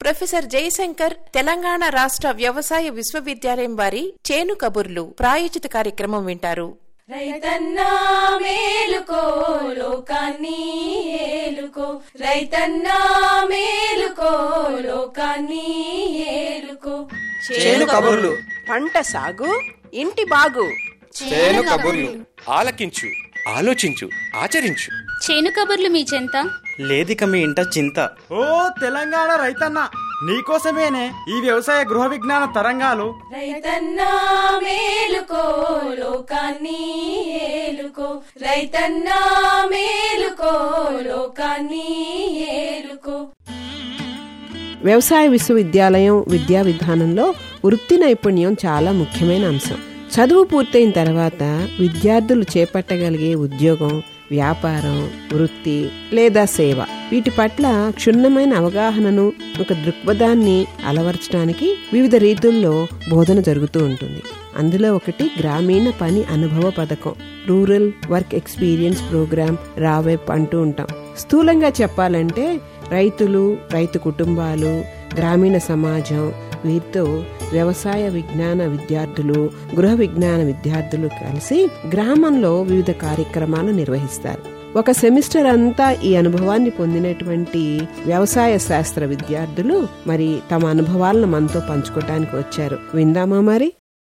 professor Jayashankar Telangana రాష్ట్ర వ్యవసాయ విశ్వవిద్యాలయం వారి చేను కబుర్లు ప్రాయోజిత కార్యక్రమం వింటారు రైతన్నా మేలుకో లోకాన్ని ఏలుకో రైతన్నా మేలుకో లోకాన్ని ఏలుకో చేను కబుర్లు పంట సాగు ఇంటి బాగు చేను కబుర్లు ఆలకించు ఆలోచించు ఆచరించు చేను కబుర్లు మీ చెంత లేదిక మీ ఇంట చింత ఓ తెలంగాణ రైతన్న నీకోసమేనే ఈ వ్యవసాయ గృహ విజ్ఞాన తరంగాలు రైతన్నా మేలుకో లోకాన్ని ఏలుకో రైతన్నా మేలుకో లోకాన్ని ఏలుకో వ్యవసాయ విశ్వవిద్యాలయం విద్యా విధానంలో వృత్తి నైపుణ్యం చాలా ముఖ్యమైన అంశం చదువు పూర్తయిన తర్వాత విద్యార్థులు చేపట్టగలిగే ఉద్యోగం వ్యాపారం వృత్తి లేదా సేవ వీటి పట్ల క్షుణ్ణమైన అవగాహనను ఒక దృక్పథాన్ని అలవర్చడానికి వివిధ రీతుల్లో బోధన జరుగుతూ ఉంటుంది అందులో ఒకటి గ్రామీణ పని అనుభవ పథకం రూరల్ వర్క్ ఎక్స్పీరియన్స్ ప్రోగ్రామ్ రావెప్ అంటూ ఉంటాం స్థూలంగా చెప్పాలంటే రైతులు రైతు కుటుంబాలు గ్రామీణ సమాజం వీరితో వ్యవసాయ విజ్ఞాన విద్యార్థులు గృహ విజ్ఞాన విద్యార్థులు కలిసి గ్రామంలో వివిధ కార్యక్రమాలు నిర్వహిస్తారు ఒక సెమిస్టర్ అంతా ఈ అనుభవాన్ని పొందినటువంటి వ్యవసాయ శాస్త్ర విద్యార్థులు మరి తమ అనుభవాలను మనతో పంచుకోవటానికి వచ్చారు విందామా మరి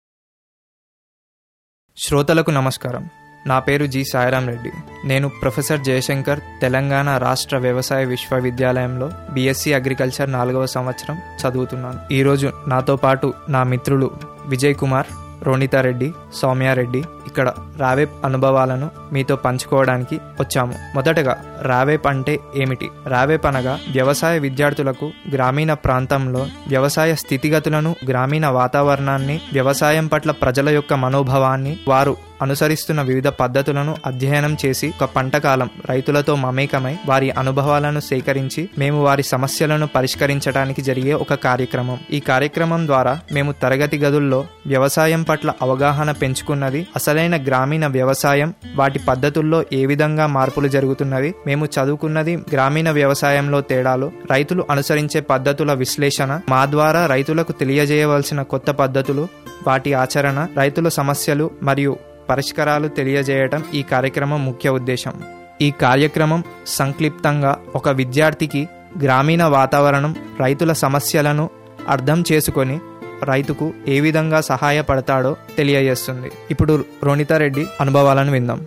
శ్రోతలకు నమస్కారం నా పేరు జి సాయిరాం రెడ్డి నేను ప్రొఫెసర్ జయశంకర్ తెలంగాణ రాష్ట్ర వ్యవసాయ విశ్వవిద్యాలయంలో బీఎస్సీ అగ్రికల్చర్ నాలుగవ సంవత్సరం చదువుతున్నాను ఈరోజు నాతో పాటు నా మిత్రులు విజయ్ కుమార్ రోనితారెడ్డి సౌమ్యారెడ్డి ఇక్కడ రావేప్ అనుభవాలను మీతో పంచుకోవడానికి వచ్చాము మొదటగా రావేప్ అంటే ఏమిటి రావేప్ అనగా వ్యవసాయ విద్యార్థులకు గ్రామీణ ప్రాంతంలో వ్యవసాయ స్థితిగతులను గ్రామీణ వాతావరణాన్ని వ్యవసాయం పట్ల ప్రజల యొక్క మనోభావాన్ని వారు అనుసరిస్తున్న వివిధ పద్ధతులను అధ్యయనం చేసి ఒక పంటకాలం రైతులతో మమేకమై వారి అనుభవాలను సేకరించి మేము వారి సమస్యలను పరిష్కరించడానికి జరిగే ఒక కార్యక్రమం ఈ కార్యక్రమం ద్వారా మేము తరగతి గదుల్లో వ్యవసాయం పట్ల అవగాహన పెంచుకున్నది అసలైన గ్రామీణ వ్యవసాయం వాటి పద్ధతుల్లో ఏ విధంగా మార్పులు జరుగుతున్నవి మేము చదువుకున్నది గ్రామీణ వ్యవసాయంలో తేడాలు రైతులు అనుసరించే పద్ధతుల విశ్లేషణ మా ద్వారా రైతులకు తెలియజేయవలసిన కొత్త పద్ధతులు వాటి ఆచరణ రైతుల సమస్యలు మరియు పరిష్కారాలు తెలియజేయటం ఈ కార్యక్రమం ముఖ్య ఉద్దేశం ఈ కార్యక్రమం సంక్లిప్తంగా ఒక విద్యార్థికి గ్రామీణ వాతావరణం రైతుల సమస్యలను అర్థం చేసుకొని రైతుకు ఏ విధంగా సహాయపడతాడో తెలియజేస్తుంది ఇప్పుడు రోనితారెడ్డి అనుభవాలను విందాం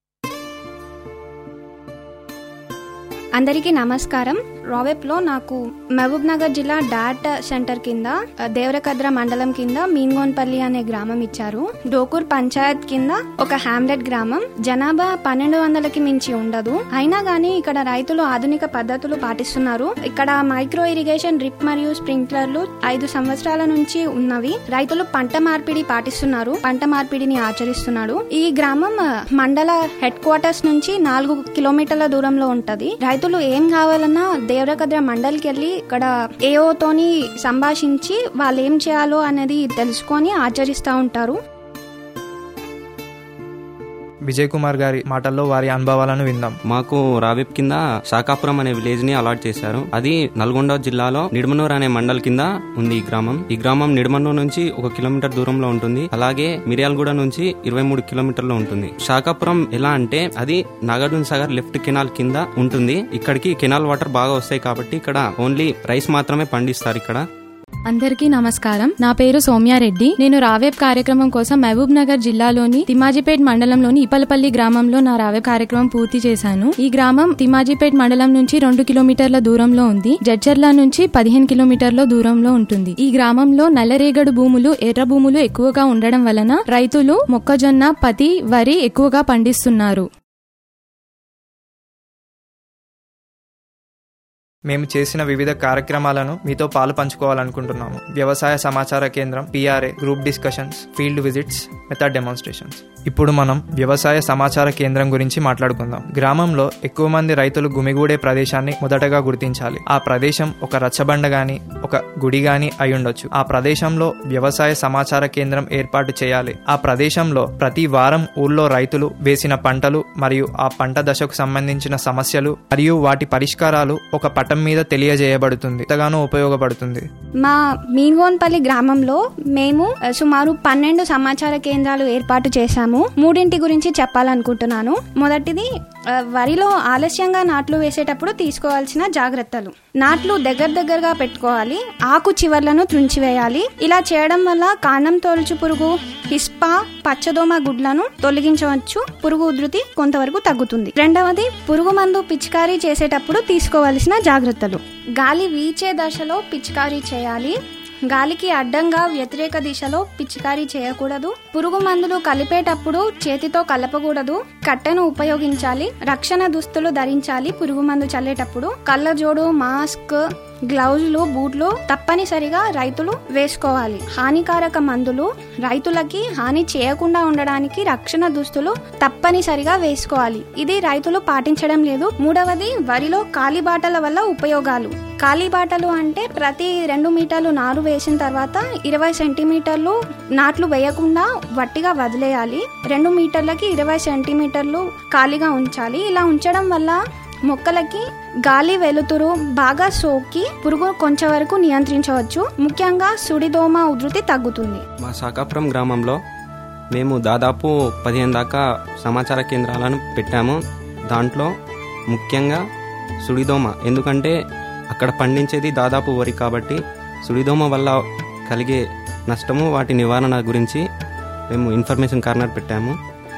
అందరికీ నమస్కారం రావెప్లో నాకు మహబూబ్ నగర్ జిల్లా డాట్ సెంటర్ కింద ఆ, దేవరకద్ర మండలం కింద మీన్గోన్పల్లి అనే గ్రామం ఇచ్చారు డోకూర్ పంచాయత్ కింద ఒక హ్యామ్లెట్ గ్రామం జనాభా పన్నెండు వందలకి మించి ఉండదు అయినా గానీ ఇక్కడ రైతులు ఆధునిక పద్ధతులు పాటిస్తున్నారు ఇక్కడ మైక్రో ఇరిగేషన్ డ్రిప్ మరియు స్ప్రింక్లర్లు ఐదు సంవత్సరాల నుంచి ఉన్నవి రైతులు పంట మార్పిడి పాటిస్తున్నారు పంట మార్పిడిని ఆచరిస్తున్నాడు ఈ గ్రామం ఆ, మండల హెడ్ క్వార్టర్స్ నుంచి నాలుగు కిలోమీటర్ల దూరంలో ఉంటది రైతులు ఏం కావాలన్నా దేవరకద్ర మండలికి వెళ్ళి ఇక్కడ ఏఓతోని సంభాషించి వాళ్ళు ఏం చేయాలో అనేది తెలుసుకొని ఆచరిస్తూ ఉంటారు విజయ్ కుమార్ గారి మాటల్లో వారి అనుభవాలను విందాం మాకు రావిప్ కింద శాకాపురం అనే విలేజ్ ని అలాట్ చేశారు అది నల్గొండ జిల్లాలో నిడమనూర్ అనే మండల్ కింద ఉంది ఈ గ్రామం ఈ గ్రామం నిడమనూర్ నుంచి ఒక కిలోమీటర్ దూరంలో ఉంటుంది అలాగే మిర్యాలగూడ నుంచి ఇరవై మూడు కిలోమీటర్లో ఉంటుంది శాకాపురం ఎలా అంటే అది నాగార్జున సాగర్ లెఫ్ట్ కెనాల్ కింద ఉంటుంది ఇక్కడికి కెనాల్ వాటర్ బాగా వస్తాయి కాబట్టి ఇక్కడ ఓన్లీ రైస్ మాత్రమే పండిస్తారు ఇక్కడ అందరికీ నమస్కారం నా పేరు సౌమ్యారెడ్డి నేను రావేప్ కార్యక్రమం కోసం మహబూబ్ నగర్ జిల్లాలోని తిమాజిపేట్ మండలంలోని ఇపలపల్లి గ్రామంలో నా రావేప్ కార్యక్రమం పూర్తి చేశాను ఈ గ్రామం తిమాజిపేట్ మండలం నుంచి రెండు కిలోమీటర్ల దూరంలో ఉంది జడ్చర్ల నుంచి పదిహేను కిలోమీటర్ల దూరంలో ఉంటుంది ఈ గ్రామంలో నల్లరేగడు భూములు ఎర్ర భూములు ఎక్కువగా ఉండడం వలన రైతులు మొక్కజొన్న పత్తి వరి ఎక్కువగా పండిస్తున్నారు మేము చేసిన వివిధ కార్యక్రమాలను మీతో పాలు పంచుకోవాలనుకుంటున్నాము వ్యవసాయ సమాచార కేంద్రం P R A group discussions field visits method demonstrations ఇప్పుడు మనం వ్యవసాయ సమాచార కేంద్రం గురించి మాట్లాడుకుందాం గ్రామంలో ఎక్కువ మంది రైతులు గుమిగూడే ప్రదేశాన్ని మొదటగా గుర్తించాలి ఆ ప్రదేశం ఒక రచ్చబండ గాని ఒక గుడి గాని అయి ఉండొచ్చు ఆ ప్రదేశంలో వ్యవసాయ సమాచార కేంద్రం ఏర్పాటు చేయాలి ఆ ప్రదేశంలో ప్రతి వారం ఊళ్ళో రైతులు వేసిన పంటలు మరియు ఆ పంట దశకు సంబంధించిన సమస్యలు మరియు వాటి పరిష్కారాలు ఒక పటం మీద తెలియజేయబడుతుంది ఎంతగానో ఉపయోగపడుతుంది మా మీన్గోన్పల్లి గ్రామంలో మేము ఆ, సుమారు పన్నెండు సమాచార కేంద్రాలు ఏర్పాటు చేశాము మూడింటి గురించి చెప్పాలనుకుంటున్నాను మొదటిది ఆ, వరిలో ఆలస్యంగా నాట్లు వేసేటప్పుడు తీసుకోవాల్సిన జాగ్రత్తలు నాట్లు దగ్గర దగ్గరగా పెట్టుకోవాలి ఆకు చివర్లను త్రుంచివేయాలి ఇలా చేయడం వల్ల కాండం తోలుచు పురుగు హిస్పా పచ్చదోమ గుడ్లను తొలగించవచ్చు పురుగు ఉధృతి కొంతవరకు తగ్గుతుంది రెండవది పురుగు మందు పిచికారీ చేసేటప్పుడు తీసుకోవలసిన జాగ్రత్తలు గాలి వీచే దశలో పిచికారీ చేయాలి గాలికి అడ్డంగా వ్యతిరేక దిశలో పిచికారీ చేయకూడదు పురుగు మందులు కలిపేటప్పుడు చేతితో కలపకూడదు కట్టెను ఉపయోగించాలి రక్షణ దుస్తులు ధరించాలి పురుగు మందు చల్లేటప్పుడు కళ్ళజోడు మాస్క్ గ్లౌజులు బూట్లు తప్పనిసరిగా రైతులు వేసుకోవాలి హానికారక మందులు రైతులకి హాని చేయకుండా ఉండడానికి రక్షణ దుస్తులు తప్పనిసరిగా వేసుకోవాలి ఇది రైతులు పాటించడం లేదు మూడవది వరిలో కాలిబాటల వల్ల ఉపయోగాలు కాలిబాటలు అంటే ప్రతి రెండు మీటర్లు నారు వేసిన తర్వాత ఇరవై సెంటీమీటర్లు నాట్లు వేయకుండా వట్టిగా వదిలేయాలి రెండు మీటర్లకి ఇరవై సెంటీమీటర్లు ఖాళీగా ఉంచాలి ఇలా ఉంచడం వల్ల మొక్కలకి గాలి వెలుతురు బాగా సోకి పురుగు కొంచెం వరకు నియంత్రించవచ్చు ముఖ్యంగా సుడిదోమ ఉధృతి తగ్గుతుంది మా శాకాపురం గ్రామంలో మేము దాదాపు పదిహేను దాకా సమాచార కేంద్రాలను పెట్టాము దాంట్లో ముఖ్యంగా సుడిదోమ ఎందుకంటే అక్కడ పండించేది దాదాపు వరి కాబట్టి సుడిదోమ వల్ల కలిగే నష్టము వాటి నివారణ గురించి మేము ఇన్ఫర్మేషన్ కార్నర్ పెట్టాము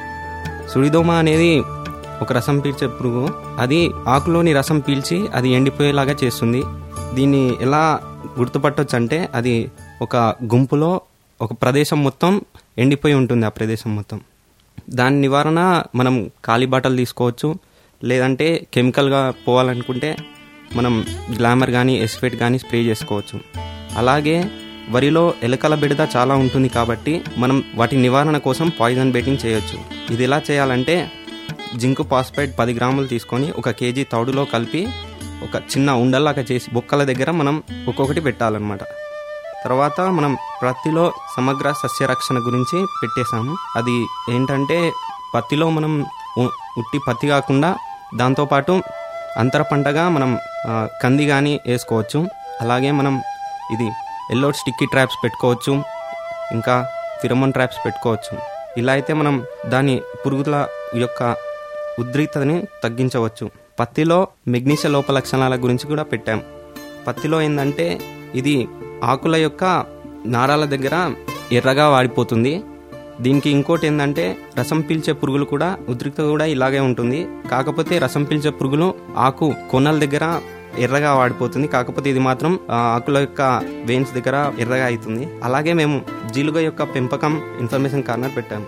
సుడిదోమ అనేది ఒక రసం పీల్చే పురుగు అది ఆకులోని రసం పీల్చి అది ఎండిపోయేలాగా చేస్తుంది దీన్ని ఎలా గుర్తుపట్టొచ్చు అంటే అది ఒక గుంపులో ఒక ప్రదేశం మొత్తం ఎండిపోయి ఉంటుంది ఆ ప్రదేశం మొత్తం దాని నివారణ మనం ఖాళీ బాటలు తీసుకోవచ్చు లేదంటే కెమికల్గా పోవాలనుకుంటే మనం గ్లామర్ కానీ ఎస్ఫెట్ కానీ స్ప్రే చేసుకోవచ్చు అలాగే వరిలో ఎలుకల బిడద చాలా ఉంటుంది కాబట్టి మనం వాటి నివారణ కోసం పాయిజన్ బెట్టింగ్ చేయొచ్చు ఇది ఎలా చేయాలంటే జింకు పాస్పైడ్ పది గ్రాములు తీసుకొని ఒక కేజీ తౌడులో కలిపి ఒక చిన్న ఉండల్లాగా చేసి బొక్కల దగ్గర మనం ఒక్కొక్కటి పెట్టాలన్నమాట తర్వాత మనం ప్రత్తిలో సమగ్ర సస్యరక్షణ గురించి పెట్టేశాము అది ఏంటంటే పత్తిలో మనం ఉ- ఉట్టి పత్తి కాకుండా దాంతోపాటు అంతర పంటగా మనం ఆ, కంది కానీ వేసుకోవచ్చు అలాగే మనం ఇది ఎల్లో స్టిక్కీ ట్రాప్స్ పెట్టుకోవచ్చు ఇంకా ఫిరమోన్ ట్రాప్స్ పెట్టుకోవచ్చు ఇలా అయితే మనం దాని పురుగుల యొక్క ఉద్రిక్తతని తగ్గించవచ్చు పత్తిలో మెగ్నీషియ లోప లక్షణాల గురించి కూడా పెట్టాం పత్తిలో ఏంటంటే ఇది ఆకుల యొక్క నారాల దగ్గర ఎర్రగా వాడిపోతుంది దీనికి ఇంకోటి ఏంటంటే రసం పీల్చే పురుగులు కూడా ఉద్రిక్త కూడా ఇలాగే ఉంటుంది కాకపోతే రసం పీల్చే పురుగులు ఆకు కొనల దగ్గర ఎర్రగా వాడిపోతుంది కాకపోతే ఇది మాత్రం ఆ, ఆకుల యొక్క వెయిన్స్ దగ్గర ఎర్రగా అవుతుంది అలాగే మేము జీలుగ యొక్క పెంపకం ఇన్ఫర్మేషన్ కార్నర్ పెట్టాము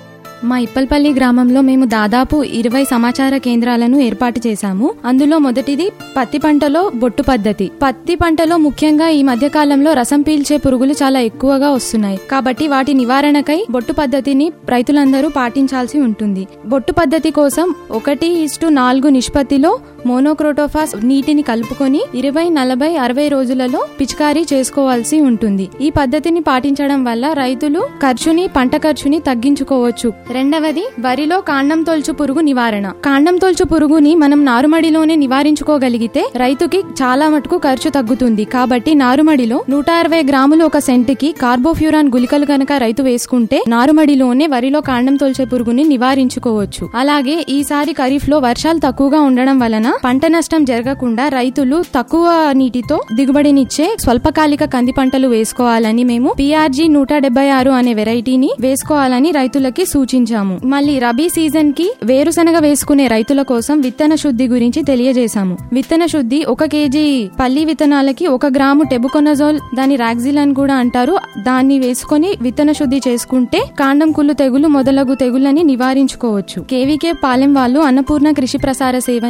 మా ఇప్పల్పల్లి గ్రామంలో మేము దాదాపు ఇరవై సమాచార కేంద్రాలను ఏర్పాటు చేశాము అందులో మొదటిది పత్తి పంటలో బొట్టు పద్ధతి పత్తి పంటలో ముఖ్యంగా ఈ మధ్య కాలంలో రసం పీల్చే పురుగులు చాలా ఎక్కువగా వస్తున్నాయి కాబట్టి వాటి నివారణకై బొట్టు పద్ధతిని రైతులందరూ పాటించాల్సి ఉంటుంది బొట్టు పద్ధతి కోసం ఒకటి ఇస్టు నాలుగు నిష్పత్తిలో మోనోక్రోటోఫాస్ నీటిని కలుపుకొని ఇరవై నలభై అరవై రోజులలో పిచికారీ చేసుకోవాల్సి ఉంటుంది ఈ పద్ధతిని పాటించడం వల్ల రైతులు ఖర్చుని పంట ఖర్చుని తగ్గించుకోవచ్చు రెండవది వరిలో కాండం తొల్చు పురుగు నివారణ కాండం తొల్చు పురుగుని మనం నారుమడిలోనే నివారించుకోగలిగితే రైతుకి చాలా మటుకు ఖర్చు తగ్గుతుంది కాబట్టి నారుమడిలో నూట అరవై గ్రాములు ఒక సెంటుకి కార్బోఫ్యూరాన్ గుళికలు గనక రైతు వేసుకుంటే నారుమడిలోనే వరిలో కాండం తొల్చే పురుగుని నివారించుకోవచ్చు అలాగే ఈసారి ఖరీఫ్ లో వర్షాలు తక్కువగా ఉండడం వలన పంట నష్టం జరగకుండా రైతులు తక్కువ నీటితో దిగుబడినిచ్చే స్వల్పకాలిక కంది పంటలు వేసుకోవాలని మేము పిఆర్జీ నూట డెబ్బై ఆరు అనే వెరైటీని వేసుకోవాలని రైతులకి సూచించాము మళ్ళీ రబీ సీజన్ కి వేరుశనగ వేసుకునే రైతుల కోసం విత్తన శుద్ధి గురించి తెలియజేశాము విత్తన శుద్ధి ఒక కేజీ పల్లి విత్తనాలకి ఒక గ్రాము టెబుకొనజోల్ దాని రాక్సిల్ అని కూడా అంటారు దాన్ని వేసుకొని విత్తన శుద్ధి చేసుకుంటే కాండం కుళ్ళు తెగులు మొదలగు తెగులని నివారించుకోవచ్చు కేవీకే పాలెం వాళ్ళు అన్నపూర్ణ కృషి ప్రసార సేవని కొనసాగి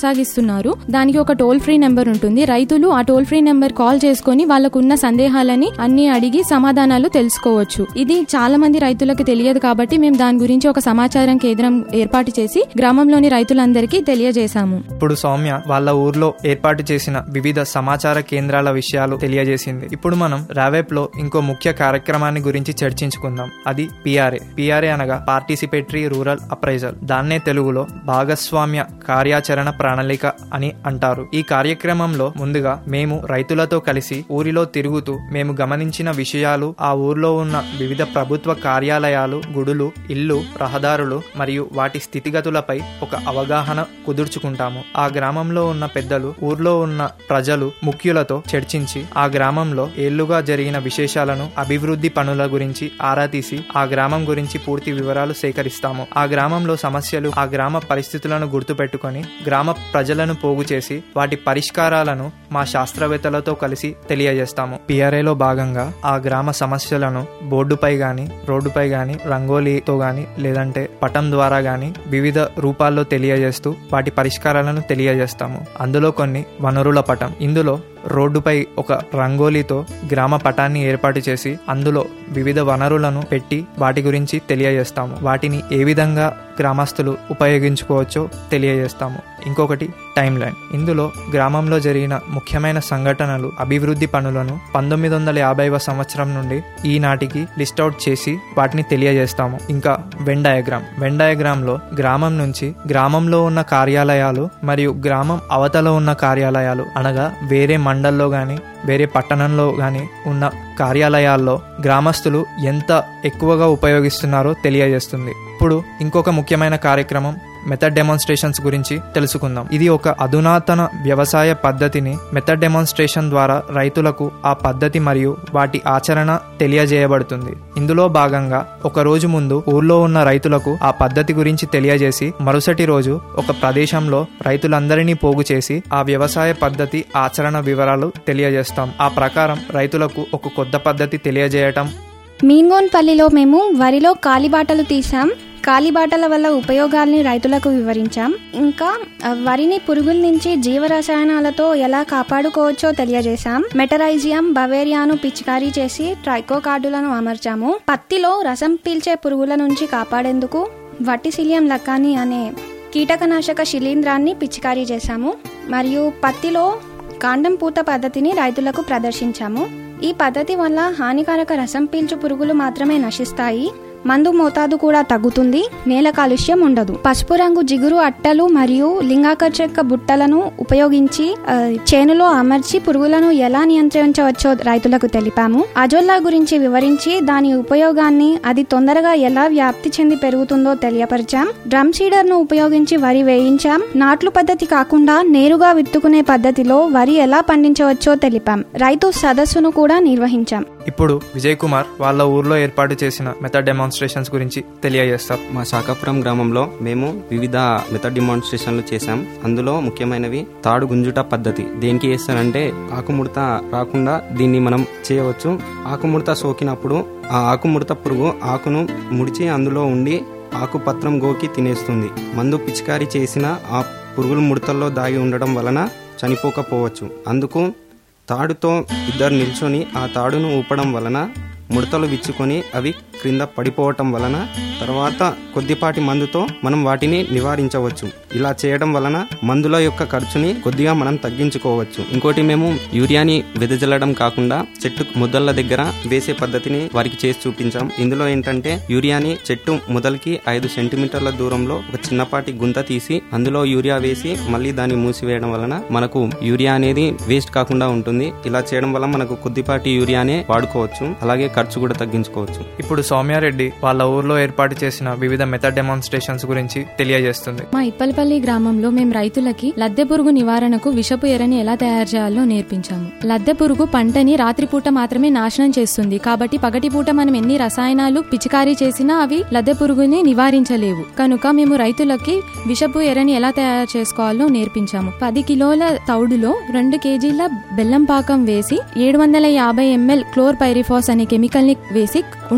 కొనసాగిస్తున్నారు దానికి ఒక టోల్ ఫ్రీ నెంబర్ ఉంటుంది రైతులు ఆ టోల్ ఫ్రీ నెంబర్ కాల్ చేసుకొని వాళ్ళకున్న సందేహాలని అన్ని అడిగి సమాధానాలు తెలుసుకోవచ్చు ఇది చాలా మంది రైతులకు తెలియదు కాబట్టి మేము దాని గురించి ఒక సమాచారం కేంద్రం ఏర్పాటు చేసి గ్రామంలోని రైతులందరికీ తెలియజేశాము ఇప్పుడు సౌమ్య వాళ్ళ ఊర్లో ఏర్పాటు చేసిన వివిధ సమాచార కేంద్రాల విషయాలు తెలియజేసింది ఇప్పుడు మనం రావేప్ లో ఇంకో ముఖ్య కార్యక్రమాన్ని గురించి చర్చించుకుందాం అది పిఆర్ఏ పిఆర్ఏ అనగా పార్టిసిపేటరీ రూరల్ అప్రైజల్ దాన్నే తెలుగులో భాగస్వామ్య కార్యాచరణ ప్రణాళిక అని అంటారు ఈ కార్యక్రమంలో ముందుగా మేము రైతులతో కలిసి ఊరిలో తిరుగుతూ మేము గమనించిన విషయాలు ఆ ఊర్లో ఉన్న వివిధ ప్రభుత్వ కార్యాలయాలు గుడులు ఇల్లు రహదారులు మరియు వాటి స్థితిగతులపై ఒక అవగాహన కుదుర్చుకుంటాము ఆ గ్రామంలో ఉన్న పెద్దలు ఊర్లో ఉన్న ప్రజలు ముఖ్యులతో చర్చించి ఆ గ్రామంలో ఏళ్లుగా జరిగిన విశేషాలను అభివృద్ధి పనుల గురించి ఆరా తీసి ఆ గ్రామం గురించి పూర్తి వివరాలు సేకరిస్తాము ఆ గ్రామంలో సమస్యలు ఆ గ్రామ పరిస్థితులను గుర్తుపెట్టుకొని గ్రామ ప్రజలను పోగు చేసి వాటి పరిష్కారాలను మా శాస్త్రవేత్తలతో కలిసి తెలియజేస్తాము పిఆర్ఏలో భాగంగా ఆ గ్రామ సమస్యలను బోర్డుపై గాని రోడ్డుపై గాని రంగోలీతో గాని లేదంటే పటం ద్వారా గాని వివిధ రూపాల్లో తెలియజేస్తూ వాటి పరిష్కారాలను తెలియజేస్తాము అందులో కొన్ని వనరుల పటం ఇందులో రోడ్డుపై ఒక రంగోలీతో గ్రామ పటాన్ని ఏర్పాటు చేసి అందులో వివిధ వనరులను పెట్టి వాటి గురించి తెలియజేస్తాము వాటిని ఏ విధంగా గ్రామస్తులు ఉపయోగించుకోవచ్చో తెలియజేస్తాము ఇంకొకటి టైం లైన్ ఇందులో గ్రామంలో జరిగిన ముఖ్యమైన సంఘటనలు అభివృద్ధి పనులను పంతొమ్మిది వందల యాభైవ సంవత్సరం నుండి ఈనాటికి లిస్ట్ అవుట్ చేసి వాటిని తెలియజేస్తాము ఇంకా వెన్ డయాగ్రామ్ వెన్ డయాగ్రామ్ లో గ్రామం నుంచి గ్రామంలో ఉన్న కార్యాలయాలు మరియు గ్రామం అవతల ఉన్న కార్యాలయాలు అనగా వేరే మండల్లో గాని వేరే పట్టణంలో గాని ఉన్న కార్యాలయాల్లో గ్రామస్తులు ఎంత ఎక్కువగా ఉపయోగిస్తున్నారో తెలియజేస్తుంది ఇప్పుడు ఇంకొక ముఖ్యమైన కార్యక్రమం మెథడ్ డెమాన్స్ట్రేషన్స్ గురించి తెలుసుకుందాం ఇది ఒక అధునాతన వ్యవసాయ పద్ధతిని మెథడ్ డెమాన్స్ట్రేషన్ ద్వారా రైతులకు ఆ పద్ధతి మరియు వాటి ఆచరణ తెలియజేయబడుతుంది ఇందులో భాగంగా ఒక రోజు ముందు ఊర్లో ఉన్న రైతులకు ఆ పద్ధతి గురించి తెలియజేసి మరుసటి రోజు ఒక ప్రదేశంలో రైతులందరినీ పోగు చేసి ఆ వ్యవసాయ పద్ధతి ఆచరణ వివరాలు తెలియజేస్తాం ఆ ప్రకారం రైతులకు ఒక కొత్త పద్ధతి తెలియజేయటం మీన్గోన్పల్లిలో మేము వరిలో కాలిబాటలు తీసాం కాలిబాటల వల్ల ఉపయోగాల్ని రైతులకు వివరించాం ఇంకా ఆ, వరిని పురుగుల నుంచి జీవరసాయనాలతో ఎలా కాపాడుకోవచ్చో తెలియజేశాం మెటరైజియం బవేరియాను పిచికారీ చేసి ట్రైకో కార్డులను అమర్చాము పత్తిలో రసం పీల్చే పురుగుల నుంచి కాపాడేందుకు వట్టిసిలియం లక్కాని అనే కీటకనాశక శిలీంధ్రాన్ని పిచికారీ చేశాము మరియు పత్తిలో కాండం పూత పద్ధతిని రైతులకు ప్రదర్శించాము ఈ పద్ధతి వల్ల హానికారక రసం పీల్చు పురుగులు మాత్రమే నశిస్తాయి మందు మోతాదు కూడా తగ్గుతుంది నేల కాలుష్యం ఉండదు పసుపు రంగు జిగురు అట్టలు మరియు లింగాకర్షక బుట్టలను ఉపయోగించి ఆ, చేనులో అమర్చి పురుగులను ఎలా నియంత్రించవచ్చో రైతులకు తెలిపాము అజోల్లా గురించి వివరించి దాని ఉపయోగాన్ని అది తొందరగా ఎలా వ్యాప్తి చెంది పెరుగుతుందో తెలియపరిచాం డ్రమ్ సీడర్ ను ఉపయోగించి వరి వేయించాం నాట్లు పద్ధతి కాకుండా నేరుగా విత్తుకునే పద్ధతిలో వరి ఎలా పండించవచ్చో తెలిపాం రైతు సదస్సును కూడా నిర్వహించాం ఇప్పుడు విజయ్ కుమార్ వాళ్ళ ఊర్లో ఏర్పాటు చేసిన మెథడ్ డెమాన్స్ట్రేషన్స్ గురించి తెలియజేస్తారు మా శాకాపురం గ్రామంలో మేము వివిధ మెథడ్ డిమాన్స్ట్రేషన్లు చేశాం అందులో ముఖ్యమైనవి తాడు గుంజుట పద్ధతి దేనికి చేస్తారంటే ఆకుముడత రాకుండా దీన్ని మనం చేయవచ్చు ఆకుముడత సోకినప్పుడు ఆ ఆకుముడత పురుగు ఆకును ముడిచి అందులో ఉండి ఆకు పత్రం గోకి తినేస్తుంది మందు పిచికారీ చేసిన ఆ పురుగుల ముడతల్లో దాగి ఉండడం వలన చనిపోకపోవచ్చు అందుకు తాడుతో ఇద్దరు నిల్చొని ఆ తాడును ఊపడం వలన ముడతలు విచ్చుకొని అవి క్రింద పడిపోవటం వలన తర్వాత కొద్దిపాటి మందుతో మనం వాటిని నివారించవచ్చు ఇలా చేయడం వలన మందుల యొక్క ఖర్చుని కొద్దిగా మనం తగ్గించుకోవచ్చు ఇంకోటి మేము యూరియాని వెదజల్లడం కాకుండా చెట్టు ముద్దల దగ్గర వేసే పద్ధతిని వారికి చేసి చూపించాం ఇందులో ఏంటంటే యూరియాని చెట్టు మొదలకి ఐదు సెంటీమీటర్ల దూరంలో ఒక చిన్నపాటి గుంత తీసి అందులో యూరియా వేసి మళ్ళీ దాన్ని మూసివేయడం వలన మనకు యూరియా అనేది వేస్ట్ కాకుండా ఉంటుంది ఇలా చేయడం వల్ల మనకు కొద్దిపాటి యూరియానే వాడుకోవచ్చు అలాగే ఖర్చు కూడా తగ్గించుకోవచ్చు ఇప్పుడు సౌమ్యారెడ్డి వాళ్ళ ఊర్లో ఏర్పాటు చేసిన వివిధ మెథడ్ డెమాన్స్ట్రేషన్స్ గురించి తెలియజేస్తుంది మా ఇప్పలపల్లి గ్రామంలో మేము రైతులకి లద్దె పురుగు నివారణకు విషపు ఎరని ఎలా తయారు చేయాలో నేర్పించాము లద్దె పురుగు పంటని రాత్రిపూట మాత్రమే నాశనం చేస్తుంది కాబట్టి పగటిపూట మనం ఎన్ని రసాయనాలు పిచికారీ చేసినా అవి లద్దె పురుగుని నివారించలేవు కనుక మేము రైతులకి విషపు ఎరని ఎలా తయారు చేసుకోవాలో నేర్పించాము పది కిలోల తౌడులో రెండు కేజీల బెల్లం పాకం వేసి ఏడు వందల యాభై ఎంఎల్ క్లోర్ పైరిఫాస్ అనే కెమికల్ ని వేసి ఉండలుగా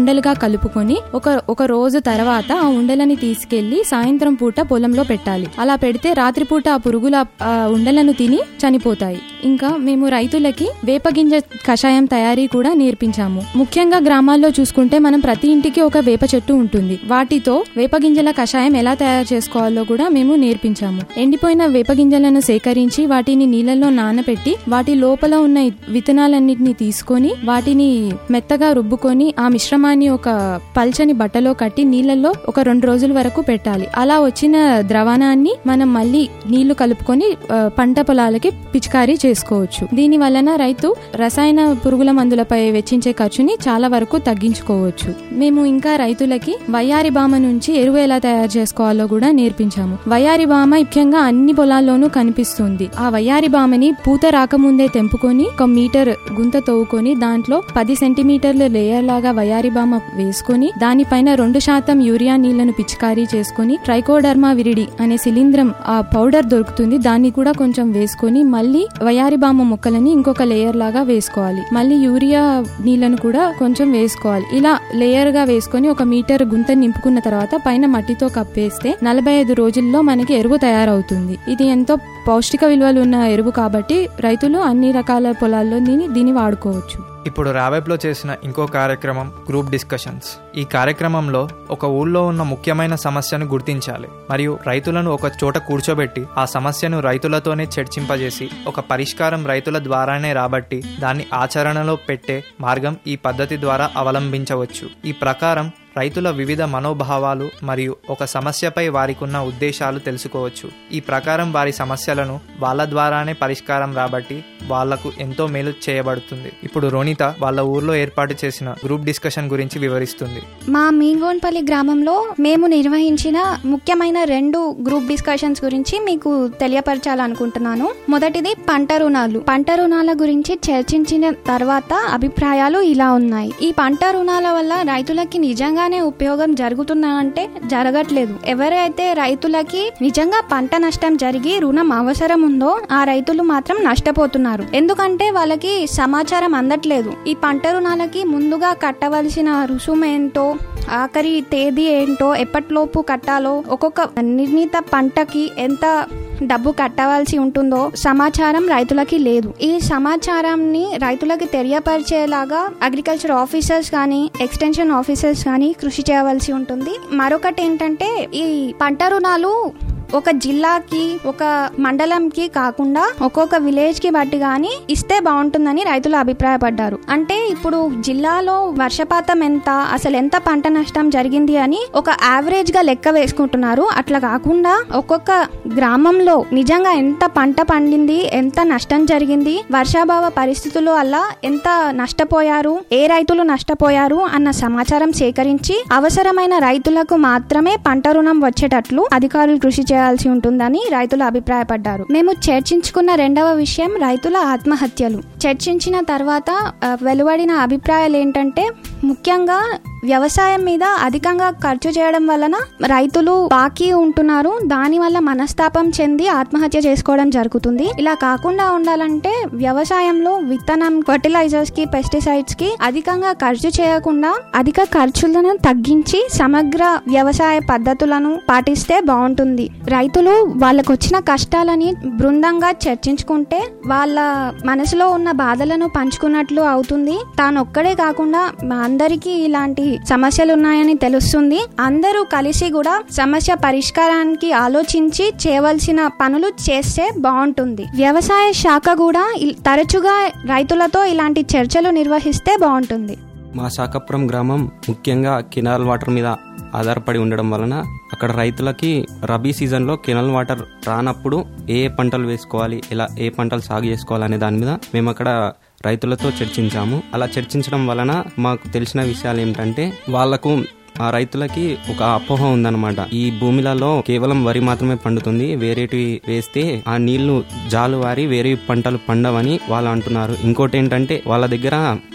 కలుపుకొని ఒక ఒక రోజు తర్వాత ఆ ఉండలని తీసుకెళ్లి సాయంత్రం పూట పొలంలో పెట్టాలి అలా పెడితే రాత్రిపూట ఆ పురుగుల ఆ ఉండలను తిని చనిపోతాయి ఇంకా మేము రైతులకి వేపగింజ కషాయం తయారీ కూడా నేర్పించాము ముఖ్యంగా గ్రామాల్లో చూసుకుంటే మనం ప్రతి ఇంటికి ఒక వేప చెట్టు ఉంటుంది వాటితో వేపగింజల కషాయం ఎలా తయారు చేసుకోవాలో కూడా మేము నేర్పించాము ఎండిపోయిన వేపగింజలను సేకరించి వాటిని నీళ్ళల్లో నానబెట్టి వాటి లోపల ఉన్న విత్తనాలన్నిటిని తీసుకొని వాటిని మెత్తగా రుబ్బుకొని ఆ మిశ్రమాన్ని ఒక పల్చని బట్టలో కట్టి నీళ్ళల్లో ఒక రెండు రోజుల వరకు పెట్టాలి అలా వచ్చిన ద్రవణాన్ని మనం మళ్ళీ నీళ్లు కలుపుకొని ఆ, పంట పొలాలకి పిచికారీ చేసుకోవచ్చు దీని వలన రైతు రసాయన పురుగుల మందులపై వెచ్చించే ఖర్చుని చాలా వరకు తగ్గించుకోవచ్చు మేము ఇంకా రైతులకి వయ్యారి బామ నుంచి ఎరువు ఎలా తయారు చేసుకోవాలో కూడా నేర్పించాము వయ్యారి బామ ముఖ్యంగా అన్ని పొలాల్లోనూ కనిపిస్తుంది ఆ వయ్యారి బామని పూత రాకముందే తెంపుకొని ఒక మీటర్ గుంత తవ్వుకొని దాంట్లో పది సెంటీమీటర్ల లేయర్ లాగా వయారి బామ వేసుకొని దానిపైన రెండు శాతం యూరియా నీళ్లను పిచికారీ చేసుకొని ట్రైకోడర్మా విరిడి అనే శిలీంద్రం ఆ పౌడర్ దొరుకుతుంది దాన్ని కూడా కొంచెం వేసుకొని మళ్ళీ వయారి బామ మొక్కలని ఇంకొక లేయర్ లాగా వేసుకోవాలి మళ్ళీ యూరియా నీళ్లను కూడా కొంచెం వేసుకోవాలి ఇలా లేయర్ గా వేసుకొని ఒక మీటర్ గుంత నింపుకున్న తర్వాత పైన మట్టితో కప్పేస్తే నలభై ఐదు రోజుల్లో మనకి ఎరువు తయారవుతుంది ఇది ఎంతో పౌష్టిక విలువలు ఉన్న ఎరువు కాబట్టి రైతులు అన్ని రకాల పొలాల్లో దీన్ని దీన్ని వాడుకోవచ్చు ఇప్పుడు రావెప్లో చేసిన ఇంకో కార్యక్రమం గ్రూప్ డిస్కషన్స్ ఈ కార్యక్రమంలో ఒక ఊళ్ళో ఉన్న ముఖ్యమైన సమస్యను గుర్తించాలి మరియు రైతులను ఒక చోట కూర్చోబెట్టి ఆ సమస్యను రైతులతోనే చర్చింపజేసి ఒక పరిష్కారం రైతుల ద్వారానే రాబట్టి దాన్ని ఆచరణలో పెట్టే మార్గం ఈ పద్ధతి ద్వారా అవలంబించవచ్చు ఈ ప్రకారం రైతుల వివిధ మనోభావాలు మరియు ఒక సమస్యపై వారికున్న ఉద్దేశాలు తెలుసుకోవచ్చు ఈ ప్రకారం వారి సమస్యలను వాళ్ళ ద్వారానే పరిష్కారం రాబట్టి వాళ్లకు ఎంతో మేలు చేయబడుతుంది ఇప్పుడు రోనిత వాళ్ళ ఊర్లో ఏర్పాటు చేసిన గ్రూప్ డిస్కషన్ గురించి వివరిస్తుంది మా మీన్గోన్పల్లి గ్రామంలో మేము నిర్వహించిన ముఖ్యమైన రెండు గ్రూప్ డిస్కషన్స్ గురించి మీకు తెలియపరచాలనుకుంటున్నాను మొదటిది పంట రుణాలు పంట రుణాల గురించి చర్చించిన తర్వాత అభిప్రాయాలు ఇలా ఉన్నాయి ఈ పంట రుణాల వల్ల రైతులకి నిజంగానే ఉపయోగం జరుగుతుందా అంటే జరగట్లేదు ఎవరైతే రైతులకి నిజంగా పంట నష్టం జరిగి రుణం అవసరం ఉందో ఆ రైతులు మాత్రం నష్టపోతున్నారు ఎందుకంటే వాళ్ళకి సమాచారం అందట్లేదు ఈ పంట రుణాలకి ముందుగా కట్టవలసిన రుసుము ఏంటో ఆఖరి తేదీ ఏంటో ఎప్పటిలోపు కట్టాలో ఒక్కొక్క నిర్ణీత పంటకి ఎంత డబ్బు కట్టవలసి ఉంటుందో సమాచారం రైతులకి లేదు ఈ సమాచారాన్ని రైతులకి తెలియపరిచేలాగా అగ్రికల్చర్ ఆఫీసర్స్ కానీ ఎక్స్టెన్షన్ ఆఫీసర్స్ కానీ కృషి చేయవలసి ఉంటుంది మరొకటి ఏంటంటే ఈ పంట రుణాలు ఒక జిల్లాకి ఒక మండలంకి కాకుండా ఒక్కొక్క విలేజ్ కి బట్టి గాని ఇస్తే బాగుంటుందని రైతులు అభిప్రాయపడ్డారు అంటే ఇప్పుడు జిల్లాలో వర్షపాతం ఎంత అసలు ఎంత పంట నష్టం జరిగింది అని ఒక యావరేజ్ గా లెక్క వేసుకుంటున్నారు అట్లా కాకుండా ఒక్కొక్క గ్రామంలో నిజంగా ఎంత పంట పండింది ఎంత నష్టం జరిగింది వర్షాభావ పరిస్థితుల వల్ల ఎంత నష్టపోయారు ఏ రైతులు నష్టపోయారు అన్న సమాచారం సేకరించి అవసరమైన రైతులకు మాత్రమే పంట రుణం వచ్చేటట్లు అధికారులు కృషి చేయాల్సి ఉంటుందని రైతులు అభిప్రాయపడ్డారు మేము చర్చించుకున్న రెండవ విషయం రైతుల ఆత్మహత్యలు చర్చించిన తర్వాత ఆ, వెలువడిన అభిప్రాయాలు ఏంటంటే ముఖ్యంగా వ్యవసాయం మీద అధికంగా ఖర్చు చేయడం వలన రైతులు బాకీ ఉంటున్నారు దాని వల్ల మనస్తాపం చెంది ఆత్మహత్య చేసుకోవడం జరుగుతుంది ఇలా కాకుండా ఉండాలంటే వ్యవసాయంలో విత్తనం ఫర్టిలైజర్స్ కి పెస్టిసైడ్స్ కి అధికంగా ఖర్చు చేయకుండా అధిక ఖర్చులను తగ్గించి సమగ్ర వ్యవసాయ పద్ధతులను పాటిస్తే బాగుంటుంది రైతులు వాళ్ళకు వచ్చిన కష్టాలని బృందంగా చర్చించుకుంటే వాళ్ళ మనసులో ఉన్న బాధలను పంచుకున్నట్లు అవుతుంది తాను ఒక్కడే కాకుండా మా అందరికీ ఇలాంటి సమస్యలు ఉన్నాయని తెలుస్తుంది అందరూ కలిసి కూడా సమస్య పరిష్కారానికి ఆలోచించి చేయవలసిన పనులు చేస్తే బాగుంటుంది వ్యవసాయ శాఖ కూడా ఇల్- తరచుగా రైతులతో ఇలాంటి చర్చలు నిర్వహిస్తే బాగుంటుంది మా శాఖపురం గ్రామం ముఖ్యంగా కెనాల్ వాటర్ మీద ఆధారపడి ఉండడం వలన అక్కడ రైతులకి రబీ సీజన్లో కెనాల్ వాటర్ రానప్పుడు ఏ ఏ పంటలు వేసుకోవాలి ఎలా ఏ పంటలు సాగు చేసుకోవాలి అనే దాని మీద మేము అక్కడ రైతులతో చర్చించాము అలా చర్చించడం వలన మాకు తెలిసిన విషయాలు ఏమిటంటే వాళ్లకు ఆ రైతులకి ఒక అపోహ ఉందన్నమాట ఈ భూమిలలో కేవలం వరి మాత్రమే పండుతుంది వేరేటివి వేస్తే ఆ నీళ్లు జాలు వారి వేరే పంటలు పండవని వాళ్ళు అంటున్నారు ఇంకోటి ఏంటంటే వాళ్ళ దగ్గర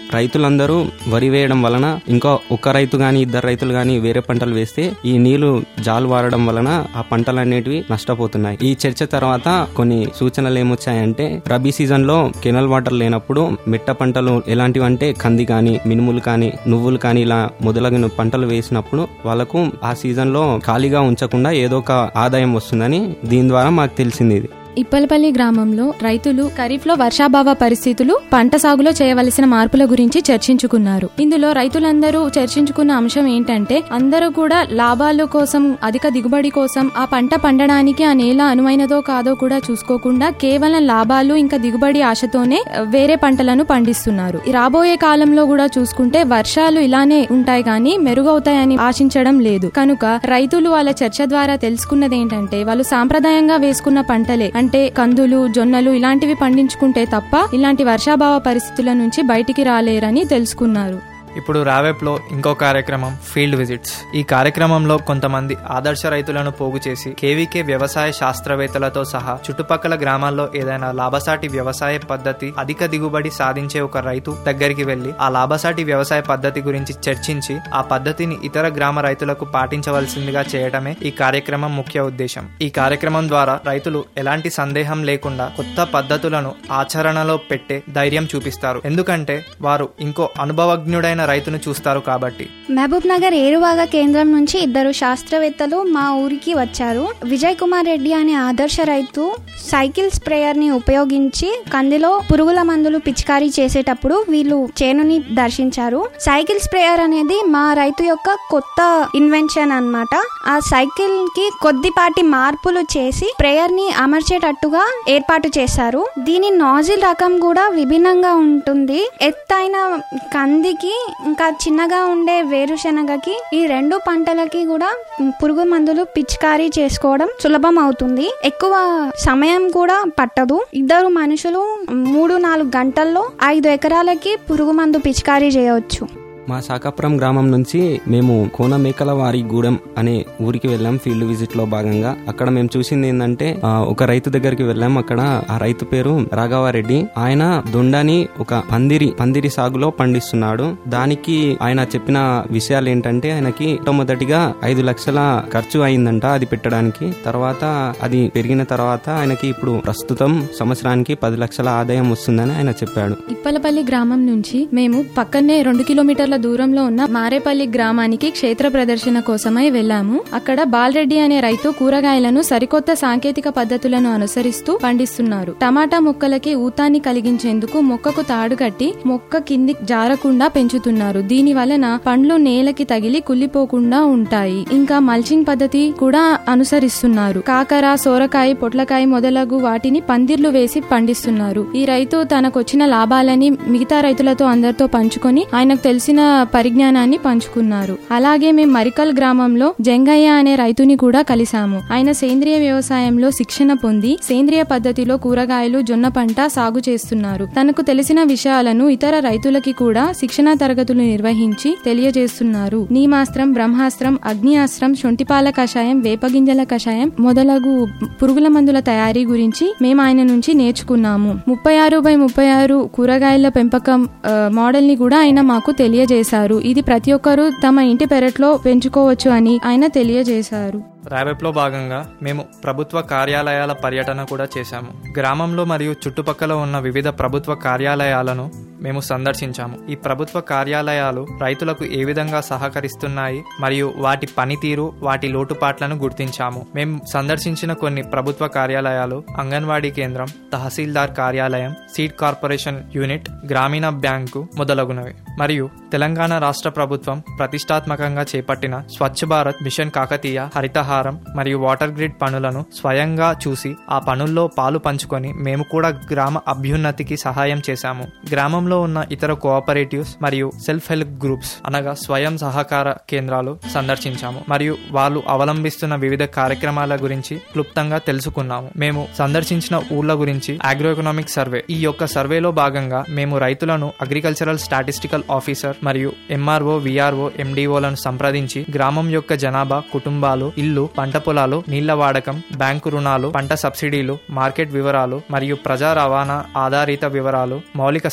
రైతులందరూ వరి వేయడం వలన ఇంకా ఒక రైతు గాని ఇద్దరు రైతులు గాని వేరే పంటలు వేస్తే ఈ నీళ్లు జాలు వారడం వలన ఆ పంటలు అనేటివి నష్టపోతున్నాయి ఈ చర్చ తర్వాత కొన్ని సూచనలు ఏమొచ్చాయంటే రబీ సీజన్ లో కెనల్ వాటర్ లేనప్పుడు మిట్ట పంటలు ఎలాంటివి అంటే కంది కానీ మినుములు కానీ నువ్వులు కానీ ఇలా మొదలగిన పంటలు వేసినప్పుడు వాళ్ళకు ఆ సీజన్ లో ఖాళీగా ఉంచకుండా ఏదో ఒక ఆదాయం వస్తుందని దీని ద్వారా మాకు తెలిసింది ఇది ఇప్పలపల్లి గ్రామంలో రైతులు ఖరీఫ్ లో వర్షాభావ పరిస్థితులు పంట సాగులో చేయవలసిన మార్పుల గురించి చర్చించుకున్నారు ఇందులో రైతులందరూ చర్చించుకున్న అంశం ఏంటంటే అందరూ కూడా లాభాల కోసం అధిక దిగుబడి కోసం ఆ పంట పండడానికి ఆ నేల అనువైనదో కాదో కూడా చూసుకోకుండా కేవలం లాభాలు ఇంకా దిగుబడి ఆశతోనే ఆ, వేరే పంటలను పండిస్తున్నారు ఈ రాబోయే కాలంలో కూడా చూసుకుంటే వర్షాలు ఇలానే ఉంటాయి కానీ మెరుగవుతాయని ఆశించడం లేదు కనుక రైతులు వాళ్ళ చర్చ ద్వారా తెలుసుకున్నది ఏంటంటే వాళ్ళు సాంప్రదాయంగా వేసుకున్న పంటలే అంటే కందులు జొన్నలు ఇలాంటివి పండించుకుంటే తప్ప ఇలాంటి వర్షాభావ పరిస్థితుల నుంచి బయటికి రాలేరని తెలుసుకున్నారు ఇప్పుడు రావెప్లో ఇంకో కార్యక్రమం ఫీల్డ్ విజిట్స్ ఈ కార్యక్రమంలో కొంతమంది ఆదర్శ రైతులను పోగు చేసి కేవీకే వ్యవసాయ శాస్త్రవేత్తలతో సహా చుట్టుపక్కల గ్రామాల్లో ఏదైనా లాభసాటి వ్యవసాయ పద్ధతి అధిక దిగుబడి సాధించే ఒక రైతు దగ్గరికి వెళ్లి ఆ లాభసాటి వ్యవసాయ పద్ధతి గురించి చర్చించి ఆ పద్ధతిని ఇతర గ్రామ రైతులకు పాటించవలసిందిగా చేయడమే ఈ కార్యక్రమం ముఖ్య ఉద్దేశం ఈ కార్యక్రమం ద్వారా రైతులు ఎలాంటి సందేహం లేకుండా కొత్త పద్ధతులను ఆచరణలో పెట్టే ధైర్యం చూపిస్తారు ఎందుకంటే వారు ఇంకో అనుభవజ్ఞుడైన రైతును చూస్తారు కాబట్టి మహబూబ్ నగర్ ఏరువాగ కేంద్రం నుంచి ఇద్దరు శాస్త్రవేత్తలు మా ఊరికి వచ్చారు విజయ్ కుమార్ రెడ్డి అనే ఆదర్శ రైతు సైకిల్ స్ప్రేయర్ ని ఉపయోగించి కందిలో పురుగుల మందులు పిచికారీ చేసేటప్పుడు వీళ్ళు చేనుని దర్శించారు సైకిల్ స్ప్రేయర్ అనేది మా రైతు యొక్క కొత్త ఇన్వెన్షన్ అన్నమాట ఆ సైకిల్ కి కొద్దిపాటి మార్పులు చేసి స్ప్రేయర్ ని అమర్చేటట్టుగా ఏర్పాటు చేశారు దీని నాజిల్ రకం కూడా విభిన్నంగా ఉంటుంది ఎత్తైన కందికి ఇంకా చిన్నగా ఉండే వేరుశనగకి ఈ రెండు పంటలకి కూడా పురుగు మందులు పిచికారీ చేసుకోవడం సులభం అవుతుంది ఎక్కువ సమయం కూడా పట్టదు ఇద్దరు మనుషులు మూడు నాలుగు గంటల్లో ఐదు ఎకరాలకి పురుగు మందు పిచికారీ చేయవచ్చు మా శాకాపురం గ్రామం నుంచి మేము కోన మేకల వారి గూడెం అనే ఊరికి వెళ్ళాం ఫీల్డ్ విజిట్ లో భాగంగా అక్కడ మేము చూసింది ఏంటంటే ఆ, ఒక రైతు దగ్గరికి వెళ్ళాం అక్కడ ఆ రైతు పేరు రాఘవారెడ్డి ఆయన దొండని ఒక పందిరి పందిరి సాగులో పండిస్తున్నాడు దానికి ఆయన చెప్పిన విషయాలు ఏంటంటే ఆయనకి మొట్టమొదటిగా ఐదు లక్షల ఖర్చు అయిందంట అది పెట్టడానికి తర్వాత అది పెరిగిన తర్వాత ఆయనకి ఇప్పుడు ప్రస్తుతం సంవత్సరానికి పది లక్షల ఆదాయం వస్తుందని ఆయన చెప్పాడు ఇప్పలపల్లి గ్రామం నుంచి మేము పక్కనే రెండు కిలోమీటర్ల దూరంలో ఉన్న మారేపల్లి గ్రామానికి క్షేత్ర ప్రదర్శన కోసమై వెళ్ళాము అక్కడ బాలరెడ్డి అనే రైతు కూరగాయలను సరికొత్త సాంకేతిక పద్ధతులను అనుసరిస్తూ పండిస్తున్నారు టమాటా మొక్కలకి ఊతాన్ని కలిగించేందుకు మొక్కకు తాడు కట్టి మొక్క కింది జారకుండా పెంచుతున్నారు దీని వలన పండ్లు నేలకి తగిలి కుళ్ళిపోకుండా ఉంటాయి ఇంకా మల్చింగ్ పద్ధతి కూడా అనుసరిస్తున్నారు కాకర సోరకాయ పొట్లకాయ మొదలగు వాటిని పందిర్లు వేసి పండిస్తున్నారు ఈ రైతు తనకొచ్చిన లాభాలని మిగతా రైతులతో అందరితో పంచుకొని ఆయనకు తెలిసిన పరిజ్ఞానాన్ని పంచుకున్నారు అలాగే మేము మరికల్ గ్రామంలో జంగయ్య అనే రైతుని కూడా కలిసాము ఆయన సేంద్రియ వ్యవసాయంలో శిక్షణ పొంది సేంద్రియ పద్ధతిలో కూరగాయలు జొన్న పంట సాగు చేస్తున్నారు తనకు తెలిసిన విషయాలను ఇతర రైతులకి కూడా శిక్షణ తరగతులు నిర్వహించి తెలియజేస్తున్నారు నీమాస్త్రం బ్రహ్మాస్త్రం అగ్నియాస్త్రం శొంఠిపాల కషాయం వేపగింజల కషాయం మొదలగు పురుగుల మందుల తయారీ గురించి మేము ఆయన నుంచి నేర్చుకున్నాము ముప్పై ఆరు బై ముప్పై ఆరు కూరగాయల పెంపకం ఆ, మోడల్ ని కూడా ఆయన మాకు తెలియజేశారు ఇది ప్రతి ఒక్కరూ తమ ఇంటి పెరట్లో పెంచుకోవచ్చు అని ఆయన తెలియజేశారు ర్యాబెప్లో భాగంగా మేము ప్రభుత్వ కార్యాలయాల పర్యటన కూడా చేశాము గ్రామంలో మరియు చుట్టుపక్కల ఉన్న వివిధ ప్రభుత్వ కార్యాలయాలను మేము సందర్శించాము ఈ ప్రభుత్వ కార్యాలయాలు రైతులకు ఏ విధంగా సహకరిస్తున్నాయి మరియు వాటి పనితీరు వాటి లోటుపాట్లను గుర్తించాము మేము సందర్శించిన కొన్ని ప్రభుత్వ కార్యాలయాలు అంగన్వాడీ కేంద్రం తహసీల్దార్ కార్యాలయం సీడ్ కార్పొరేషన్ యూనిట్ గ్రామీణ బ్యాంకు మొదలగునవి మరియు తెలంగాణ రాష్ట్ర ప్రభుత్వం ప్రతిష్టాత్మకంగా చేపట్టిన స్వచ్ఛ భారత్ మిషన్ కాకతీయ హరితహారం మరియు వాటర్ గ్రిడ్ పనులను స్వయంగా చూసి ఆ పనుల్లో పాలు పంచుకొని మేము కూడా గ్రామ అభ్యున్నతికి సహాయం చేశాము గ్రామంలో ఉన్న ఇతర కోఆపరేటివ్స్ మరియు సెల్ఫ్ హెల్ప్ గ్రూప్స్ అనగా స్వయం సహకార కేంద్రాలు సందర్శించాము మరియు వాళ్ళు అవలంబిస్తున్న వివిధ కార్యక్రమాల గురించి క్లుప్తంగా తెలుసుకున్నాము మేము సందర్శించిన ఊర్ల గురించి ఆగ్రో ఎకనామిక్ సర్వే ఈ యొక్క సర్వేలో భాగంగా మేము రైతులను అగ్రికల్చరల్ స్టాటిస్టికల్ ఆఫీసర్ మరియు ఎంఆర్ఓ విఆర్ఓ ఎండిఓలను సంప్రదించి గ్రామం యొక్క జనాభా కుటుంబాలు ఇల్లు పంట పొలాలు నీళ్ల వాడకం బ్యాంకు రుణాలు పంట సబ్సిడీలు మార్కెట్ వివరాలు మరియు ప్రజా రవాణా ఆధారిత వివరాలు మౌలిక సదుపాయాలు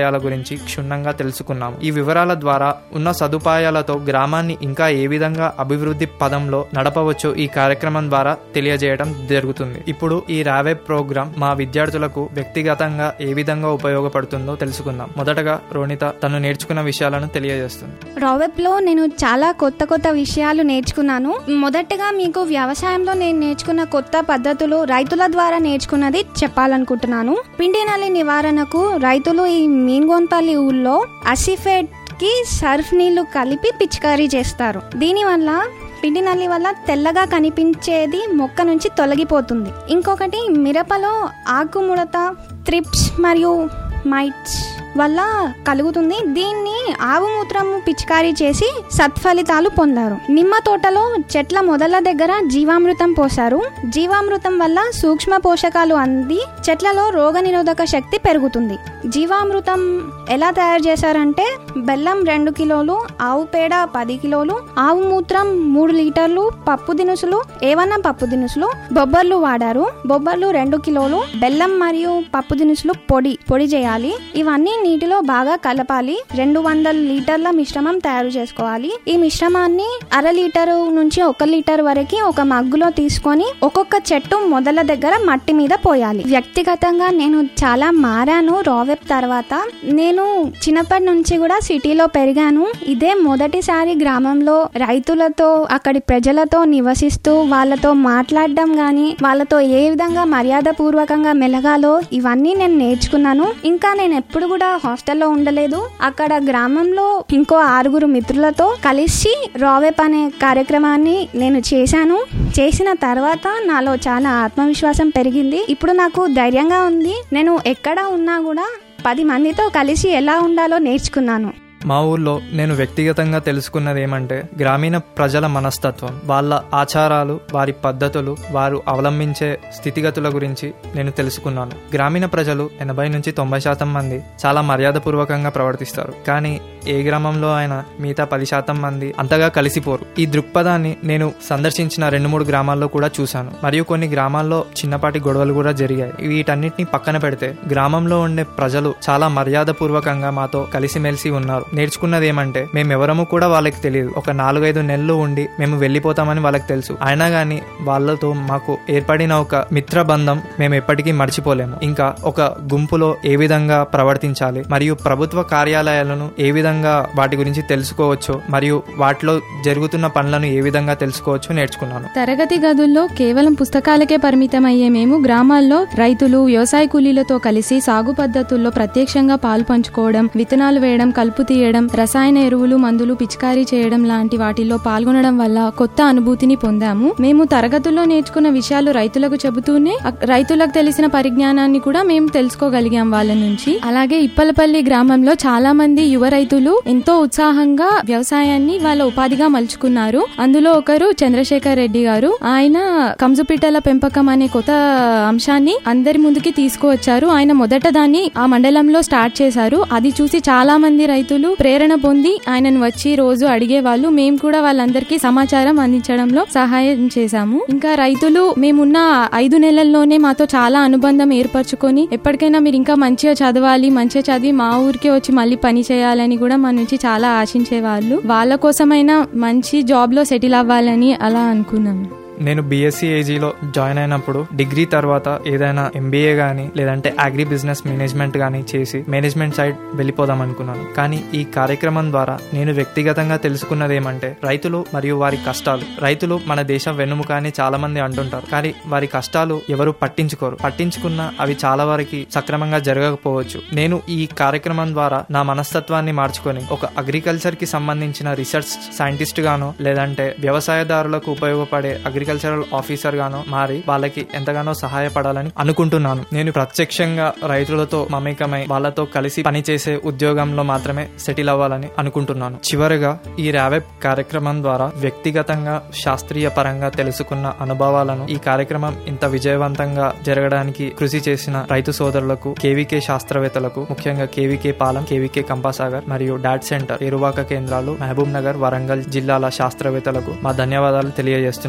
సదుపాయాల గురించి క్షుణ్ణంగా తెలుసుకున్నాము ఈ వివరాల ద్వారా ఉన్న సదుపాయాలతో గ్రామాన్ని ఇంకా ఏ విధంగా అభివృద్ధి పదంలో నడపవచ్చో ఈ కార్యక్రమం ద్వారా తెలియజేయడం జరుగుతుంది ఇప్పుడు ఈ రావే ప్రోగ్రాం మా విద్యార్థులకు వ్యక్తిగతంగా ఏ విధంగా ఉపయోగపడుతుందో తెలుసుకుందాం మొదటగా రోనిత తను నేర్చుకున్న విషయాలను తెలియజేస్తుంది రావెప్ లో నేను చాలా కొత్త కొత్త విషయాలు నేర్చుకున్నాను మొదటగా మీకు వ్యవసాయంలో నేను నేర్చుకున్న కొత్త పద్ధతులు రైతుల ద్వారా నేర్చుకున్నది చెప్పాలనుకుంటున్నాను పిండి నల్లి నివారణకు రైతులు ఈ మీన్గోన్పల్లి ఊళ్ళో అసిఫేట్ కి సర్ఫ్ నీళ్లు కలిపి పిచికారీ చేస్తారు దీనివల్ల పిండి నల్లి వల్ల తెల్లగా కనిపించేది మొక్క నుంచి తొలగిపోతుంది ఇంకొకటి మిరపలో ఆకుముడత త్రిప్స్ మరియు మైట్స్ వల్ల కలుగుతుంది దీన్ని ఆవు మూత్రము పిచికారీ చేసి సత్ఫలితాలు పొందారు నిమ్మ తోటలో చెట్ల మొదల దగ్గర జీవామృతం పోశారు జీవామృతం వల్ల సూక్ష్మ పోషకాలు అంది చెట్లలో రోగనిరోధక శక్తి పెరుగుతుంది జీవామృతం ఎలా తయారు చేశారంటే బెల్లం రెండు కిలోలు ఆవు పేడ పది కిలోలు ఆవు మూత్రం మూడు లీటర్లు పప్పు దినుసులు ఏవన్నా పప్పు దినుసులు బొబ్బర్లు వాడారు బొబ్బర్లు రెండు కిలోలు బెల్లం మరియు పప్పు దినుసులు పొడి పొడి చేయాలి ఇవన్నీ నీటిలో బాగా కలపాలి రెండు వందల లీటర్ల మిశ్రమం తయారు చేసుకోవాలి ఈ మిశ్రమాన్ని అర లీటరు నుంచి ఒక లీటర్ వరకు ఒక మగ్గులో తీసుకొని ఒక్కొక్క చెట్టు మొదల దగ్గర మట్టి మీద పోయాలి వ్యక్తిగతంగా నేను చాలా మారాను రావెప్ తర్వాత నేను చిన్నప్పటి నుంచి కూడా సిటీలో పెరిగాను ఇదే మొదటిసారి గ్రామంలో రైతులతో అక్కడి ప్రజలతో నివసిస్తూ వాళ్ళతో మాట్లాడడం గాని వాళ్ళతో ఏ విధంగా మర్యాద పూర్వకంగా మెలగాలో ఇవన్నీ నేను నేర్చుకున్నాను ఇంకా నేను ఎప్పుడు కూడా హాస్టల్లో ఉండలేదు అక్కడ గ్రామంలో ఇంకో ఆరుగురు మిత్రులతో కలిసి రావెప్ అనే కార్యక్రమాన్ని నేను చేశాను చేసిన తర్వాత నాలో చాలా ఆత్మవిశ్వాసం పెరిగింది ఇప్పుడు నాకు ధైర్యంగా ఉంది నేను ఎక్కడ ఉన్నా కూడా పది మందితో కలిసి ఎలా ఉండాలో నేర్చుకున్నాను మా ఊర్లో నేను వ్యక్తిగతంగా తెలుసుకున్నది ఏమంటే గ్రామీణ ప్రజల మనస్తత్వం వాళ్ళ ఆచారాలు వారి పద్ధతులు వారు అవలంబించే స్థితిగతుల గురించి నేను తెలుసుకున్నాను గ్రామీణ ప్రజలు ఎనభై నుంచి తొంభై శాతం మంది చాలా మర్యాదపూర్వకంగా ప్రవర్తిస్తారు కానీ ఏ గ్రామంలో అయినా మిగతా పది శాతం మంది అంతగా కలిసిపోరు ఈ దృక్పథాన్ని నేను సందర్శించిన రెండు మూడు గ్రామాల్లో కూడా చూశాను మరియు కొన్ని గ్రామాల్లో చిన్నపాటి గొడవలు కూడా జరిగాయి వీటన్నిటిని పక్కన పెడితే గ్రామంలో ఉండే ప్రజలు చాలా మర్యాదపూర్వకంగా మాతో కలిసిమెలిసి ఉన్నారు నేర్చుకున్నది ఏమంటే మేము ఎవరము కూడా వాళ్ళకి తెలియదు ఒక నాలుగైదు నెలలు ఉండి మేము వెళ్ళిపోతామని వాళ్ళకి తెలుసు అయినా గానీ వాళ్ళతో మాకు ఏర్పడిన ఒక మిత్ర బంధం మేము ఎప్పటికీ మర్చిపోలేము ఇంకా ఒక గుంపులో ఏ విధంగా ప్రవర్తించాలి మరియు ప్రభుత్వ కార్యాలయాలను ఏ విధంగా వాటి గురించి తెలుసుకోవచ్చో మరియు వాటిలో జరుగుతున్న పనులను ఏ విధంగా తెలుసుకోవచ్చో నేర్చుకున్నాను తరగతి గదుల్లో కేవలం పుస్తకాలకే పరిమితమయ్యే మేము గ్రామాల్లో రైతులు వ్యవసాయ కూలీలతో కలిసి సాగు పద్ధతుల్లో ప్రత్యక్షంగా పాలు పంచుకోవడం విత్తనాలు వేయడం కలుపు తీయడం రసాయన ఎరువులు మందులు పిచికారీ చేయడం లాంటి వాటిల్లో పాల్గొనడం వల్ల కొత్త అనుభూతిని పొందాము మేము తరగతుల్లో నేర్చుకున్న విషయాలు రైతులకు చెబుతూనే అక్- రైతులకు తెలిసిన పరిజ్ఞానాన్ని కూడా మేము తెలుసుకోగలిగాం వాళ్ళ నుంచి అలాగే ఇప్పలపల్లి గ్రామంలో చాలా మంది యువ రైతులు ఎంతో ఉత్సాహంగా వ్యవసాయాన్ని వాళ్ళ ఉపాధిగా మలుచుకున్నారు అందులో ఒకరు చంద్రశేఖర్ రెడ్డి గారు ఆయన కంజుపిట్టల పెంపకం అనే కొత్త అంశాన్ని అందరి ముందుకి తీసుకువచ్చారు ఆయన మొదట దాన్ని ఆ మండలంలో స్టార్ట్ చేశారు అది చూసి చాలా మంది రైతులు ప్రేరణ పొంది ఆయనను వచ్చి రోజు అడిగేవాళ్ళు మేము కూడా వాళ్ళందరికీ సమాచారం అందించడంలో సహాయం చేశాము ఇంకా రైతులు మేమున్న ఐదు నెలల్లోనే మాతో చాలా అనుబంధం ఏర్పరచుకొని ఎప్పటికైనా మీరు ఇంకా మంచిగా చదవాలి మంచిగా చదివి మా ఊరికే వచ్చి మళ్ళీ పని చేయాలని కూడా మా నుంచి చాలా ఆశించేవాళ్ళు వాళ్ళ కోసమైనా మంచి జాబ్ లో సెటిల్ అవ్వాలని అలా అనుకున్నాము నేను బీఎస్సీ ఏజీలో జాయిన్ అయినప్పుడు డిగ్రీ తర్వాత ఏదైనా ఎంబీఏ కానీ లేదంటే అగ్రి బిజినెస్ మేనేజ్మెంట్ కానీ చేసి మేనేజ్మెంట్ సైడ్ వెళ్ళిపోదాం అనుకున్నాను కానీ ఈ కార్యక్రమం ద్వారా నేను వ్యక్తిగతంగా తెలుసుకున్నది ఏమంటే రైతులు మరియు వారి కష్టాలు రైతులు మన దేశం వెన్నుముక అని చాలా మంది అంటుంటారు కానీ వారి కష్టాలు ఎవరు పట్టించుకోరు పట్టించుకున్నా అవి చాలా వరకు సక్రమంగా జరగకపోవచ్చు నేను ఈ కార్యక్రమం ద్వారా నా మనస్తత్వాన్ని మార్చుకొని ఒక అగ్రికల్చర్ కి సంబంధించిన రీసెర్చ్ సైంటిస్ట్ గానో లేదంటే వ్యవసాయదారులకు ఉపయోగపడే అగ్రికల్చరల్ ఆఫీసర్ గానో మారి వాళ్ళకి ఎంతగానో సహాయపడాలని అనుకుంటున్నాను నేను ప్రత్యక్షంగా రైతులతో మమేకమై వాళ్ళతో కలిసి పనిచేసే ఉద్యోగంలో మాత్రమే సెటిల్ అవ్వాలని అనుకుంటున్నాను చివరిగా ఈ ర్యావెప్ కార్యక్రమం ద్వారా వ్యక్తిగతంగా శాస్త్రీయ పరంగా తెలుసుకున్న అనుభవాలను ఈ కార్యక్రమం ఇంత విజయవంతంగా జరగడానికి కృషి చేసిన రైతు సోదరులకు కేవీకే శాస్త్రవేత్తలకు ముఖ్యంగా కేవీకే పాలెం కేవీకే కంపాసాగర్ మరియు డాట్ సెంటర్ ఎరువాక కేంద్రాలు మహబూబ్ నగర్ వరంగల్ జిల్లాల శాస్త్రవేత్తలకు మా ధన్యవాదాలు తెలియజేస్తున్నాను ఈ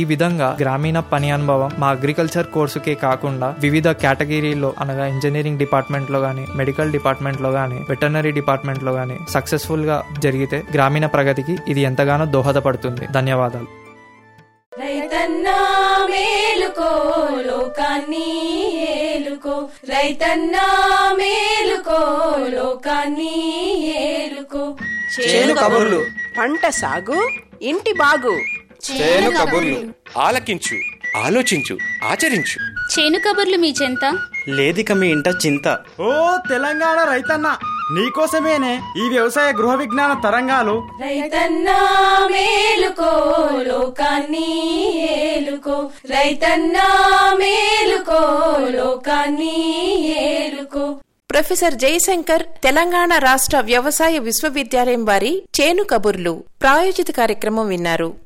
ఈ విధంగా గ్రామీణ పని అనుభవం మా అగ్రికల్చర్ కోర్సుకే కాకుండా వివిధ కేటగిరీలో అనగా ఇంజనీరింగ్ డిపార్ట్మెంట్ లో గానీ మెడికల్ డిపార్ట్మెంట్ లో గానీ వెటర్నరీ డిపార్ట్మెంట్ లో గానీ సక్సెస్ఫుల్ గా జరిగితే గ్రామీణ ప్రగతికి ఇది ఎంతగానో దోహదపడుతుంది ధన్యవాదాలు రైతన్నా మేలుకో లోకాన్ని ఏలుకో రైతన్నా మేలుకో లోకాన్ని ఏలుకో చేను కబుర్లు పంట సాగు ఇంటి బాగు చేను కబుర్లు ఆలకించు ఆలోచించు ఆచరించు చేను కబుర్లు మీ చెంత లేదిక మీ ఇంట చింత ఓ తెలంగాణ రైతన్న నీకోసమేనే ఈ వ్యవసాయ గృహ విజ్ఞాన తరంగాలు రైతన్నా మేలుకో లోకాన్ని ఏలుకో రైతన్నా మేలుకో లోకాన్ని ఏలుకో ప్రొఫెసర్ జయశంకర్ తెలంగాణ రాష్ట్ర వ్యవసాయ విశ్వవిద్యాలయం వారి చేను కబుర్లు ప్రాయోజిత కార్యక్రమం విన్నారు